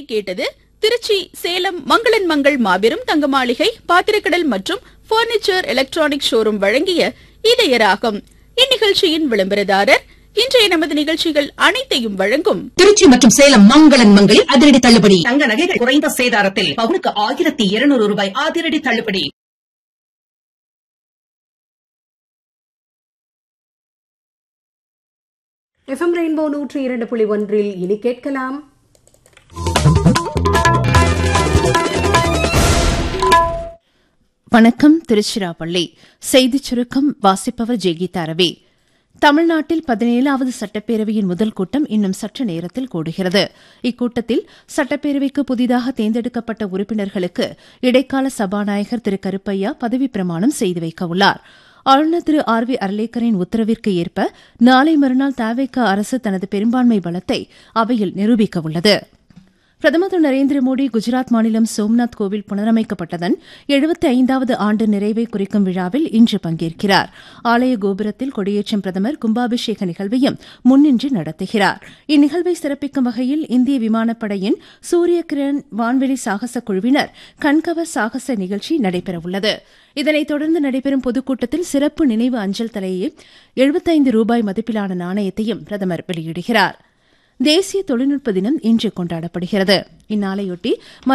இதுவரை கேட்டது திருச்சி சேலம் மங்களன் மங்கள் மாபெரும் தங்க மாளிகை பாத்திரக்கடல் மற்றும் பர்னிச்சர் எலக்ட்ரானிக் ஷோரூம் வழங்கிய இதயராகம் இந்நிகழ்ச்சியின் விளம்பரதாரர் இன்றைய நமது நிகழ்ச்சிகள் அனைத்தையும் வழங்கும் திருச்சி மற்றும் சேலம் மங்களன் மங்களில் அதிரடி தள்ளுபடி தங்க நகைகள் குறைந்த சேதாரத்தில் பவுனுக்கு ஆயிரத்தி இருநூறு ரூபாய் அதிரடி தள்ளுபடி எஃப்எம் ரெயின்போ நூற்றி இரண்டு புள்ளி ஒன்றில் இனி கேட்கலாம் வணக்கம் திருச்சிராப்பள்ளி செய்திச் சுருக்கம் வாசிப்பவர் ஜெய்கீதா ரவி தமிழ்நாட்டில் பதினேழாவது சட்டப்பேரவையின் முதல் கூட்டம் இன்னும் சற்று நேரத்தில் கூடுகிறது இக்கூட்டத்தில் சட்டப்பேரவைக்கு புதிதாக தேர்ந்தெடுக்கப்பட்ட உறுப்பினர்களுக்கு இடைக்கால சபாநாயகர் திரு கருப்பையா பதவிப் பிரமாணம் செய்து வைக்க உள்ளார் ஆளுநர் திரு ஆர் வி அர்லேக்கரின் உத்தரவிற்கு ஏற்ப நாளை மறுநாள் தாவேக அரசு தனது பெரும்பான்மை பலத்தை அவையில் நிரூபிக்க உள்ளது பிரதமர் திரு நரேந்திர மோடி குஜராத் மாநிலம் சோம்நாத் கோவில் புனரமைக்கப்பட்டதன் எழுபத்தி ஐந்தாவது ஆண்டு நிறைவை குறிக்கும் விழாவில் இன்று பங்கேற்கிறார் ஆலய கோபுரத்தில் கொடியேற்றும் பிரதமர் கும்பாபிஷேக நிகழ்வையும் முன்னின்று நடத்துகிறார் இந்நிகழ்வை சிறப்பிக்கும் வகையில் இந்திய விமானப்படையின் சூரிய கிரண் வான்வெளி சாகச குழுவினர் கண்கவர் சாகச நிகழ்ச்சி நடைபெறவுள்ளது இதனைத் தொடர்ந்து நடைபெறும் பொதுக்கூட்டத்தில் சிறப்பு நினைவு அஞ்சல் தலையையும் எழுபத்தைந்து ரூபாய் மதிப்பிலான நாணயத்தையும் பிரதமர் வெளியிடுகிறார் தேசிய தொழில்நுட்ப தினம் இன்று கொண்டாடப்படுகிறது இந்நாளையொட்டி